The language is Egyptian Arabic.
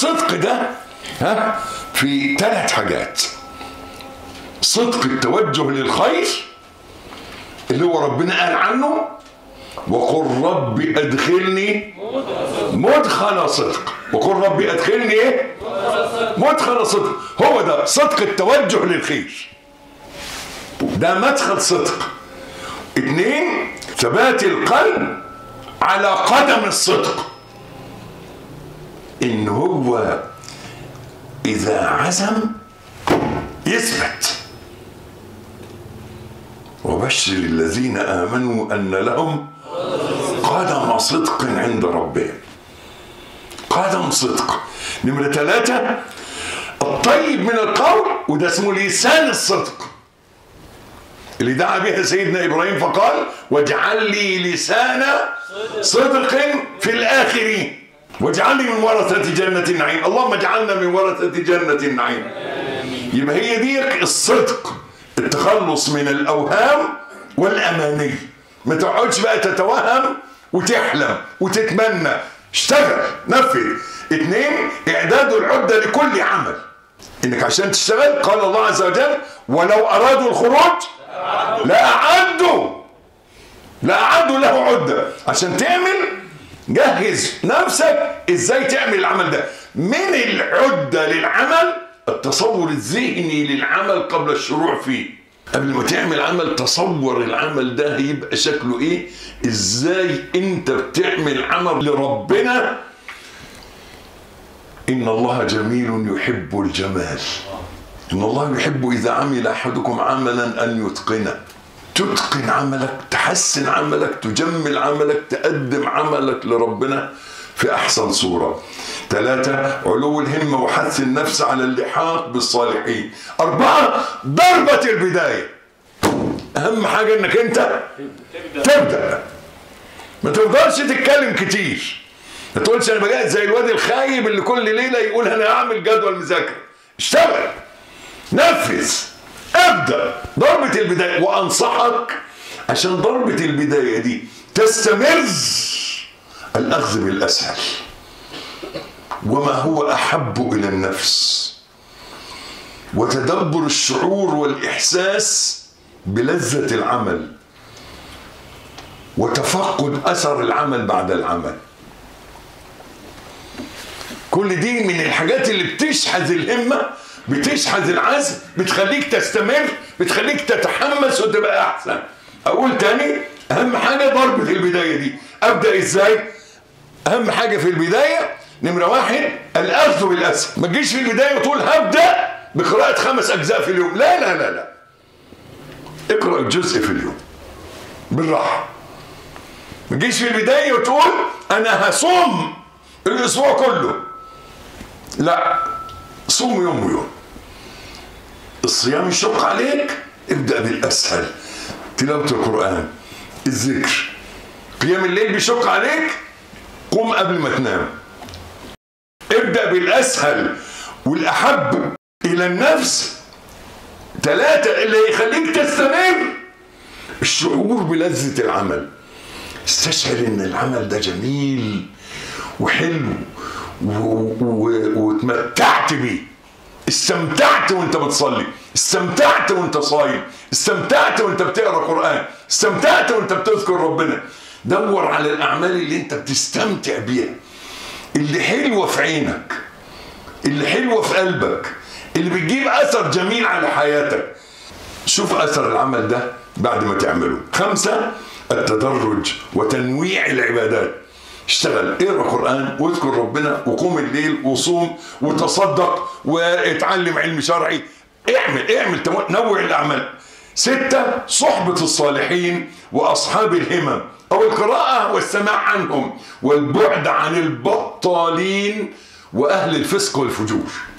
الصدق ده ها في ثلاث حاجات صدق التوجه للخير اللي هو ربنا قال عنه وقل رب ادخلني مدخل صدق وقل رب ادخلني ايه مدخل صدق هو ده صدق التوجه للخير ده مدخل صدق اتنين ثبات القلب على قدم الصدق ان هو اذا عزم يثبت وبشر الذين امنوا ان لهم قدم صدق عند ربهم قدم صدق نمرة ثلاثة الطيب من القول وده اسمه لسان الصدق اللي دعا بها سيدنا ابراهيم فقال واجعل لي لسان صدق في الاخرين واجعل لي من ورثة جنة النعيم اللهم اجعلنا من ورثة جنة النعيم يبقى هي دي الصدق التخلص من الاوهام والاماني ما تقعدش بقى تتوهم وتحلم وتتمنى اشتغل نفذ اثنين اعداد العده لكل عمل انك عشان تشتغل قال الله عز وجل ولو ارادوا الخروج لاعدوا لاعدوا له عده عشان تعمل جهز نفسك ازاي تعمل العمل ده من العده للعمل التصور الذهني للعمل قبل الشروع فيه قبل ما تعمل عمل تصور العمل ده هيبقى شكله ايه ازاي انت بتعمل عمل لربنا ان الله جميل يحب الجمال ان الله يحب اذا عمل احدكم عملا ان يتقنه تتقن عملك تحسن عملك تجمل عملك تقدم عملك لربنا في احسن صوره ثلاثة علو الهمة وحث النفس على اللحاق بالصالحين أربعة ضربة البداية أهم حاجة إنك أنت تبدأ ما تفضلش تتكلم كتير ما تقولش أنا بجهز زي الواد الخايب اللي كل ليلة يقول أنا هعمل جدول مذاكرة اشتغل نفذ ابدأ ضربة البداية وأنصحك عشان ضربة البداية دي تستمر الأخذ بالأسهل وما هو احب الى النفس وتدبر الشعور والاحساس بلذه العمل وتفقد اثر العمل بعد العمل كل دي من الحاجات اللي بتشحذ الهمه بتشحذ العزم بتخليك تستمر بتخليك تتحمس وتبقى احسن اقول تاني اهم حاجه ضربه البدايه دي ابدا ازاي اهم حاجه في البدايه نمرة واحد الأخذ بالأسهل ما تجيش في البداية وتقول هبدأ بقراءة خمس أجزاء في اليوم لا لا لا لا اقرأ جزء في اليوم بالراحة ما تجيش في البداية وتقول أنا هصوم الأسبوع كله لا صوم يوم ويوم الصيام يشق عليك ابدأ بالأسهل تلاوة القرآن الذكر قيام الليل بيشق عليك قم قبل ما تنام ابدأ بالأسهل والأحب إلى النفس ثلاثة اللي يخليك تستمر الشعور بلذة العمل استشعر ان العمل ده جميل وحلو واتمتعت بيه استمتعت وانت بتصلي استمتعت وانت صايم استمتعت وانت بتقرا قران استمتعت وانت بتذكر ربنا دور على الاعمال اللي انت بتستمتع بيها اللي حلوه في عينك اللي حلوه في قلبك اللي بتجيب اثر جميل على حياتك شوف اثر العمل ده بعد ما تعمله خمسة التدرج وتنويع العبادات اشتغل اقرا قران واذكر ربنا وقوم الليل وصوم وتصدق واتعلم علم شرعي اعمل اعمل نوع الاعمال ستة صحبة الصالحين وأصحاب الهمم أو القراءة والسماع عنهم والبعد عن البطالين وأهل الفسق والفجور